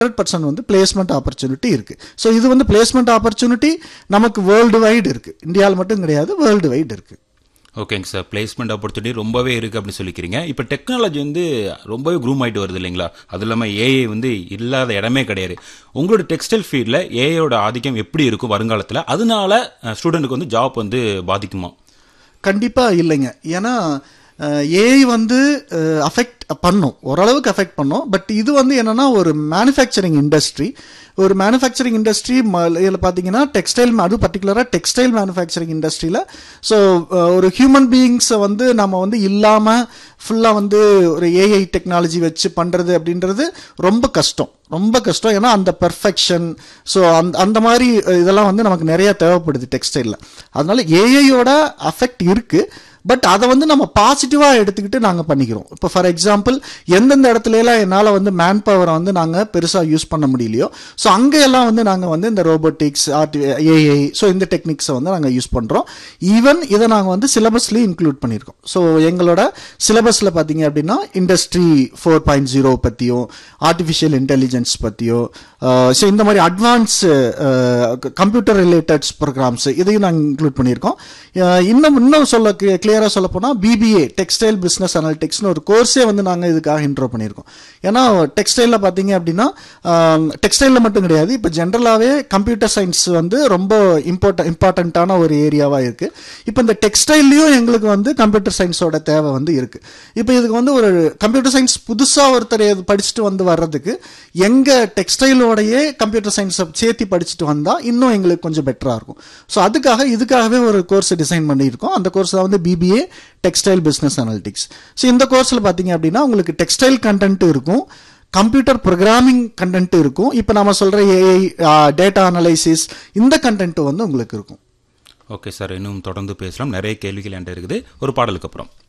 hundred percent வந்து placement opportunity இருக்கு so இது வந்து பிளேஸ்மெண்ட் ஆப்பர்ச்சுனிட்டி நமக்கு வேர்ல்டு வைடு இருக்கு இந்தியாவில் மட்டும் கிடையாது வேர்ல்டு வைடு இருக்கு ஓகேங்க சார் பிளேஸ்மெண்ட் ஆப்பர்ச்சுனிட்டி ரொம்பவே இருக்குது அப்படின்னு சொல்லிக்கிறீங்க இப்போ டெக்னாலஜி வந்து ரொம்பவே க்ரூம் ஆகிட்டு வருது இல்லைங்களா அது இல்லாமல் ஏஐ வந்து இல்லாத இடமே கிடையாது உங்களோட டெக்ஸ்டைல் ஃபீல்டில் ஏஐயோட ஆதிக்கம் எப்படி இருக்கும் வருங்காலத்தில் அதனால ஸ்டூடெண்ட்டுக்கு வந்து ஜாப் வந்து பாதிக்குமா கண்டிப்பா இல்லைங்க ஏன்னா ஏஐ வந்து அஃபெக்ட் பண்ணும் ஓரளவுக்கு அஃபெக்ட் பண்ணும் பட் இது வந்து என்னன்னா ஒரு மேனுஃபேக்சரிங் இண்டஸ்ட்ரி ஒரு மேனுஃபேக்சரிங் இண்டஸ்ட்ரி இதில் பார்த்தீங்கன்னா டெக்ஸ்டைல் அது பர்டிகுலராக டெக்ஸ்டைல் மேனுஃபேக்சரிங் இண்டஸ்ட்ரியில் ஸோ ஒரு ஹியூமன் பீயிங்ஸை வந்து நம்ம வந்து இல்லாமல் ஃபுல்லாக வந்து ஒரு ஏஐ டெக்னாலஜி வச்சு பண்ணுறது அப்படின்றது ரொம்ப கஷ்டம் ரொம்ப கஷ்டம் ஏன்னா அந்த பெர்ஃபெக்ஷன் ஸோ அந்த அந்த மாதிரி இதெல்லாம் வந்து நமக்கு நிறைய தேவைப்படுது டெக்ஸ்டைலில் அதனால ஏஐயோட அஃபெக்ட் இருக்குது பட் அதை வந்து நம்ம பாசிட்டிவாக எடுத்துக்கிட்டு நாங்கள் பண்ணிக்கிறோம் இப்போ ஃபார் எக்ஸாம்பிள் எந்தெந்த இடத்துலலாம் என்னால் வந்து மேன் பவரை வந்து நாங்கள் பெருசாக யூஸ் பண்ண முடியலையோ ஸோ அங்கே எல்லாம் வந்து நாங்கள் வந்து இந்த ரோபோட்டிக்ஸ் ஆர்டி ஏஐ ஸோ இந்த டெக்னிக்ஸை வந்து நாங்கள் யூஸ் பண்ணுறோம் ஈவன் இதை நாங்கள் வந்து சிலபஸ்லேயும் இன்க்ளூட் பண்ணியிருக்கோம் ஸோ எங்களோட சிலபஸில் பார்த்தீங்க அப்படின்னா இண்டஸ்ட்ரி ஃபோர் பாயிண்ட் ஜீரோ பற்றியும் ஆர்டிஃபிஷியல் இன்டெலிஜென்ஸ் பற்றியோ ஸோ இந்த மாதிரி அட்வான்ஸ் கம்ப்யூட்டர் ரிலேட்டட்ஸ் ப்ரோக்ராம்ஸ் இதையும் நாங்கள் இன்க்ளூட் பண்ணியிருக்கோம் இன்னும் இன்னும் சொல்ல கிளியராக சொல்ல போனால் பிபிஏ டெக்ஸ்டைல் பிஸ்னஸ் அனாலிட்டிக்ஸ்னு ஒரு கோர்ஸே வந்து நாங்கள் இதுக்காக இன்ட்ரோ பண்ணியிருக்கோம் ஏன்னா டெக்ஸ்டைலில் பார்த்தீங்க அப்படின்னா டெக்ஸ்டைலில் மட்டும் கிடையாது இப்போ ஜென்ரலாகவே கம்ப்யூட்டர் சயின்ஸ் வந்து ரொம்ப இம்பார்ட்ட இம்பார்ட்டண்ட்டான ஒரு ஏரியாவாக இருக்குது இப்போ இந்த டெக்ஸ்டைல்லையும் எங்களுக்கு வந்து கம்ப்யூட்டர் சயின்ஸோட தேவை வந்து இருக்குது இப்போ இதுக்கு வந்து ஒரு கம்ப்யூட்டர் சயின்ஸ் புதுசாக ஒருத்தர் படிச்சுட்டு வந்து வர்றதுக்கு எங்கள் டெக்ஸ்டைலோடையே கம்ப்யூட்டர் சயின்ஸை சேர்த்து படிச்சுட்டு வந்தால் இன்னும் எங்களுக்கு கொஞ்சம் பெட்டராக இருக்கும் ஸோ அதுக்காக இதுக்காகவே ஒரு கோர்ஸ் டிசைன் பண்ணியிருக்கோம் அந்த கோர்ஸ் தான் வந்து BBA textile business analytics so இந்த கோர்ஸில் பார்த்தீங்க அப்படின்னா உங்களுக்கு டெக்ஸ்டைல் கண்டென்ட் இருக்கும் கம்ப்யூட்டர் ப்ரோக்ராமிங் கண்டென்ட் இருக்கும் இப்போ நம்ம சொல்கிற ஏஐ டேட்டா அனலைசிஸ் இந்த கண்டென்ட் வந்து உங்களுக்கு இருக்கும் ஓகே சார் இன்னும் தொடர்ந்து பேசலாம் நிறைய கேள்விகள் என்கிட்ட இருக்குது ஒரு பாடலுக்கு அப்புறம்